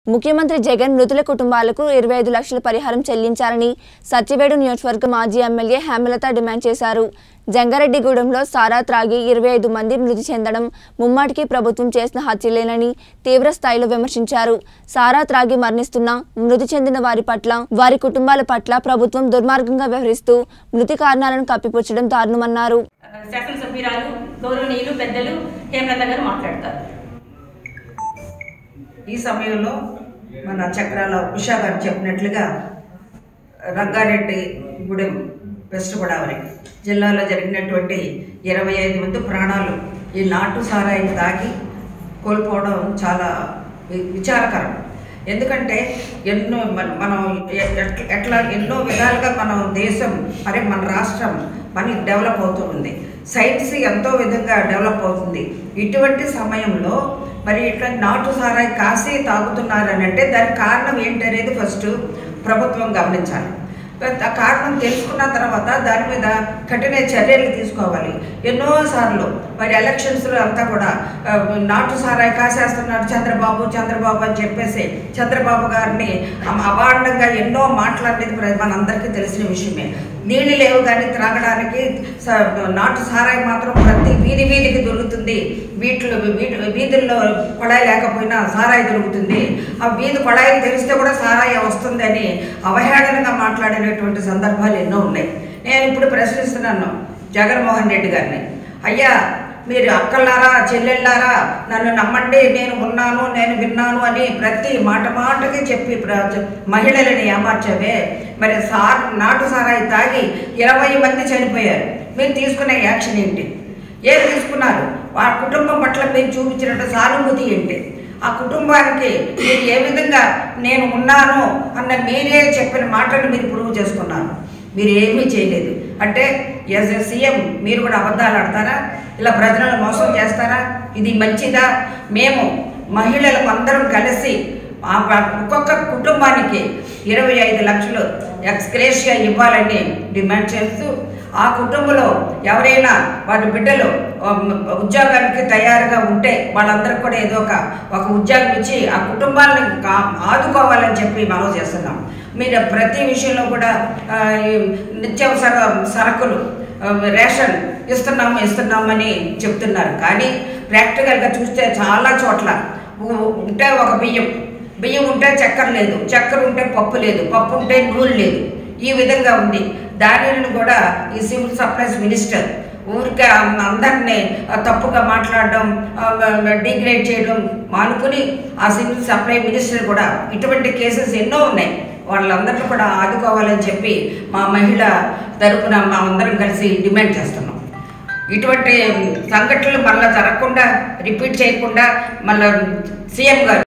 ముఖ్యమంత్రి జగన్ మృతుల కుటుంబాలకు ఇరవై ఐదు లక్షల పరిహారం చెల్లించాలని సత్యవేడు నియోజకవర్గ మాజీ ఎమ్మెల్యే హేమలత డిమాండ్ చేశారు జంగారెడ్డిగూడెంలో సారా త్రాగి ఇరవై ఐదు మంది మృతి చెందడం ముమ్మాటికి ప్రభుత్వం చేసిన హత్యలేనని తీవ్ర స్థాయిలో విమర్శించారు సారా త్రాగి మరణిస్తున్న మృతి చెందిన వారి పట్ల వారి కుటుంబాల పట్ల ప్రభుత్వం దుర్మార్గంగా వ్యవహరిస్తూ మృతి కారణాలను కప్పిపుచ్చడం దారుణమన్నారు శాసనసభ్యురాలు గౌరవనీయులు పెద్దలు హేమలత గారు మాట్లాడతారు ఈ సమయంలో మన చక్రాల ఉషా గారు చెప్పినట్లుగా రంగారెడ్డి గూడెం వెస్ట్ గోదావరి జిల్లాలో జరిగినటువంటి ఇరవై ఐదు మంది ప్రాణాలు ఈ నాటు సారాయిని తాగి కోల్పోవడం చాలా వి- విచారకరం ఎందుకంటే ఎన్నో మన- మనం ఎ- ఎట్ల- ఎట్లా ఎన్నో విధాలుగా మనం దేశం మరి మన రాష్ట్రం పని డెవలప్ అవుతూ ఉంది సైన్స్ ఎంతో విధంగా డెవలప్ అవుతుంది ఇటువంటి సమయంలో మరి ఇట్లా నాటు సారాయి కాసి తాగుతున్నారని అంటే దానికి కారణం ఏంటనేది ఫస్ట్ ప్రభుత్వం గమనించాలి ఆ కారణం తెలుసుకున్న తర్వాత దాని మీద కఠిన చర్యలు తీసుకోవాలి ఎన్నోసార్లు మరి ఎలక్షన్స్లో అంతా కూడా ఆ, నాటు సారాయి కాసేస్తున్నారు చంద్రబాబు చంద్రబాబు అని చెప్పేసి చంద్రబాబు గారిని అమ- అభాండంగా ఎన్నో మాట్లాడేది ప్ర- మనందరికీ తెలిసిన విషయమే నీళ్ళు లేవు కానీ త్రాగడానికి స- నాటు సారాయి మాత్రం ప్రతి వీధి వీధికి దొరుకుతుంది వీటిలో వీటి వీధుల్లో కొళాయి లేకపోయినా సారాయి దొరుకుతుంది ఆ వీధి కొళాయిలు తెరిస్తే కూడా సారాయి వస్తుందని అవహేళనగా మాట్లాడినటువంటి సందర్భాలు ఎన్నో ఉన్నాయి నేను ఇప్పుడు ప్రశ్నిస్తున్నాను జగన్మోహన్ రెడ్డి గారిని అయ్యా మీరు అక్కలారా చెల్లెళ్ళారా నన్ను నమ్మండి నేను ఉన్నాను నేను విన్నాను అని ప్రతి మాట మాటకి చెప్పి ప్ర- మహిళలని ఏమార్చావే మరి సార్ నాటు సారాయి తాగి ఇరవై మంది చనిపోయారు మీరు తీసుకునే యాక్షన్ ఏంటి ఏం తీసుకున్నారు ఆ కుటుంబం పట్ల మీరు చూపించినట్టు సానుభూతి ఏంటి ఆ కుటుంబానికి మీరు ఏ విధంగా నేను ఉన్నాను అన్న మీరే చెప్పిన మాటలు మీరు ప్రూవ్ చేసుకున్నారు మీరు ఏమీ చేయలేదు అంటే ఎస్ ఎ సీఎం మీరు కూడా అబద్ధాలు ఆడతారా ఇలా ప్రజలను మోసం చేస్తారా ఇది మంచిదా మేము మహిళలకు అందరం కలిసి ఆ ప- ఒక్కొక్క కుటుంబానికి ఇరవై ఐదు లక్షలు ఎక్స్గ్రేషియా ఇవ్వాలని డిమాండ్ చేస్తూ ఆ కుటుంబంలో ఎవరైనా వాటి బిడ్డలు ఆ, ఉద్యోగానికి తయారుగా ఉంటే వాళ్ళందరికీ కూడా ఏదో ఒక ఒక ఉద్యోగం ఇచ్చి ఆ కుటుంబాలను కా- ఆదుకోవాలని చెప్పి మనం చేస్తున్నాం మీరు ప్రతి విషయంలో కూడా ఆ, ఈ నిత్యావసర సరుకులు ఆ, రేషన్ ఇస్తున్నాము ఇస్తున్నామని చెప్తున్నారు కానీ ప్రాక్టికల్గా చూస్తే చాలా చోట్ల ఉ- ఉంటే ఒక బియ్యం బియ్యం ఉంటే చక్కెర లేదు చక్కెర ఉంటే పప్పు లేదు పప్పు ఉంటే నూనె లేదు ఈ విధంగా ఉంది దానిని కూడా ఈ సివిల్ సప్లైస్ మినిస్టర్ ఊరికే అందరినీ తప్పుగా మాట్లాడడం డిగ్రేడ్ చేయడం మానుకుని ఆ సివిల్ సప్లై మినిస్టర్ కూడా ఇటువంటి కేసెస్ ఎన్నో ఉన్నాయి వాళ్ళందరినీ కూడా ఆదుకోవాలని చెప్పి మా మహిళ తరపున మా అందరం కలిసి డిమాండ్ చేస్తున్నాం ఇటువంటి సంఘటనలు మళ్ళీ జరగకుండా రిపీట్ చేయకుండా మళ్ళీ సీఎం గారు